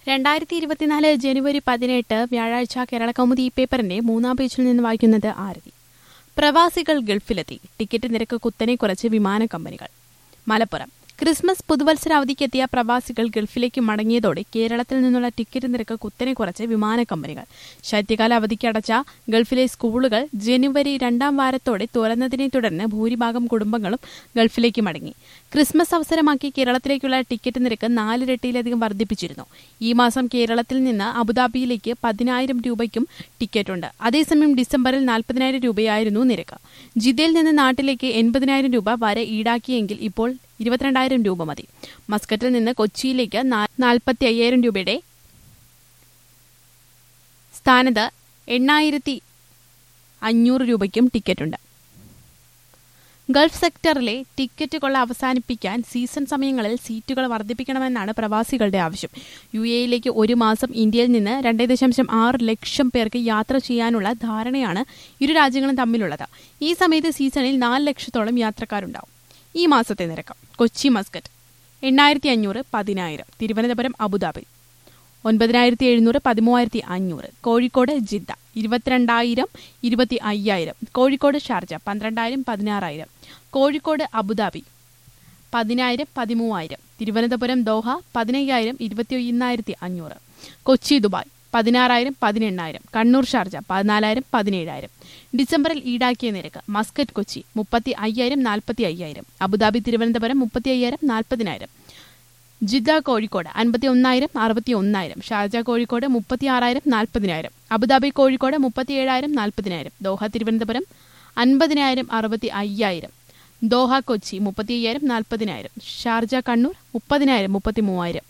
രണ്ടായിരത്തി ഇരുപത്തിനാല് ജനുവരി പതിനെട്ട് വ്യാഴാഴ്ച കേരള കൗമുദി പേപ്പറിന്റെ മൂന്നാം പേജിൽ നിന്ന് വായിക്കുന്നത് ആരതി പ്രവാസികൾ ഗൾഫിലെത്തി ടിക്കറ്റ് നിരക്ക് കുത്തനെ കുറച്ച് വിമാന കമ്പനികൾ മലപ്പുറം ക്രിസ്മസ് പുതുവത്സര അവധിക്കെത്തിയ പ്രവാസികൾ ഗൾഫിലേക്ക് മടങ്ങിയതോടെ കേരളത്തിൽ നിന്നുള്ള ടിക്കറ്റ് നിരക്ക് കുത്തനെ കുറച്ച് വിമാന കമ്പനികൾ ശൈത്യകാല അവധിക്ക് അടച്ച ഗൾഫിലെ സ്കൂളുകൾ ജനുവരി രണ്ടാം വാരത്തോടെ തുറന്നതിനെ തുടർന്ന് ഭൂരിഭാഗം കുടുംബങ്ങളും ഗൾഫിലേക്ക് മടങ്ങി ക്രിസ്മസ് അവസരമാക്കി കേരളത്തിലേക്കുള്ള ടിക്കറ്റ് നിരക്ക് നാലിരട്ടിയിലധികം വർദ്ധിപ്പിച്ചിരുന്നു ഈ മാസം കേരളത്തിൽ നിന്ന് അബുദാബിയിലേക്ക് പതിനായിരം രൂപയ്ക്കും ടിക്കറ്റുണ്ട് അതേസമയം ഡിസംബറിൽ നാൽപ്പതിനായിരം രൂപയായിരുന്നു നിരക്ക് ജിദ്ദയിൽ നിന്ന് നാട്ടിലേക്ക് എൺപതിനായിരം രൂപ വരെ ഈടാക്കിയെങ്കിൽ ഇപ്പോൾ ഇരുപത്തിരണ്ടായിരം രൂപ മതി മസ്കറ്റിൽ നിന്ന് കൊച്ചിയിലേക്ക് നാൽപ്പത്തി അയ്യായിരം രൂപയുടെ സ്ഥാനത്ത് എണ്ണായിരത്തി അഞ്ഞൂറ് രൂപയ്ക്കും ടിക്കറ്റുണ്ട് ഗൾഫ് സെക്ടറിലെ ടിക്കറ്റ് കൊള്ള അവസാനിപ്പിക്കാൻ സീസൺ സമയങ്ങളിൽ സീറ്റുകൾ വർദ്ധിപ്പിക്കണമെന്നാണ് പ്രവാസികളുടെ ആവശ്യം യു എയിലേക്ക് ഒരു മാസം ഇന്ത്യയിൽ നിന്ന് രണ്ടേ ദശാംശം ആറ് ലക്ഷം പേർക്ക് യാത്ര ചെയ്യാനുള്ള ധാരണയാണ് ഇരു രാജ്യങ്ങളും തമ്മിലുള്ളത് ഈ സമയത്ത് സീസണിൽ നാല് ലക്ഷത്തോളം യാത്രക്കാരുണ്ടാവും ഈ മാസത്തെ നിരക്ക് കൊച്ചി മസ്കറ്റ് എണ്ണായിരത്തി അഞ്ഞൂറ് പതിനായിരം തിരുവനന്തപുരം അബുദാബി ഒൻപതിനായിരത്തി എഴുന്നൂറ് പതിമൂവായിരത്തി അഞ്ഞൂറ് കോഴിക്കോട് ജിദ്ദ ഇരുപത്തിരണ്ടായിരം ഇരുപത്തി അയ്യായിരം കോഴിക്കോട് ഷാർജ പന്ത്രണ്ടായിരം പതിനാറായിരം കോഴിക്കോട് അബുദാബി പതിനായിരം പതിമൂവായിരം തിരുവനന്തപുരം ദോഹ പതിനയ്യായിരം ഇരുപത്തി ഒന്നായിരത്തി അഞ്ഞൂറ് കൊച്ചി ദുബായ് പതിനാറായിരം പതിനെണ്ണായിരം കണ്ണൂർ ഷാർജ പതിനാലായിരം പതിനേഴായിരം ഡിസംബറിൽ ഈടാക്കിയ നിരക്ക് മസ്കറ്റ് കൊച്ചി മുപ്പത്തി അയ്യായിരം നാൽപ്പത്തി അയ്യായിരം അബുദാബി തിരുവനന്തപുരം മുപ്പത്തി അയ്യായിരം നാൽപ്പതിനായിരം ജിദ്ദ കോഴിക്കോട് അൻപത്തി ഒന്നായിരം അറുപത്തി ഒന്നായിരം ഷാർജ കോഴിക്കോട് മുപ്പത്തി ആറായിരം നാൽപ്പതിനായിരം അബുദാബി കോഴിക്കോട് മുപ്പത്തി ഏഴായിരം നാൽപ്പതിനായിരം ദോഹ തിരുവനന്തപുരം അൻപതിനായിരം അറുപത്തി അയ്യായിരം ദോഹ കൊച്ചി മുപ്പത്തി അയ്യായിരം നാൽപ്പതിനായിരം ഷാർജ കണ്ണൂർ മുപ്പതിനായിരം മുപ്പത്തി മൂവായിരം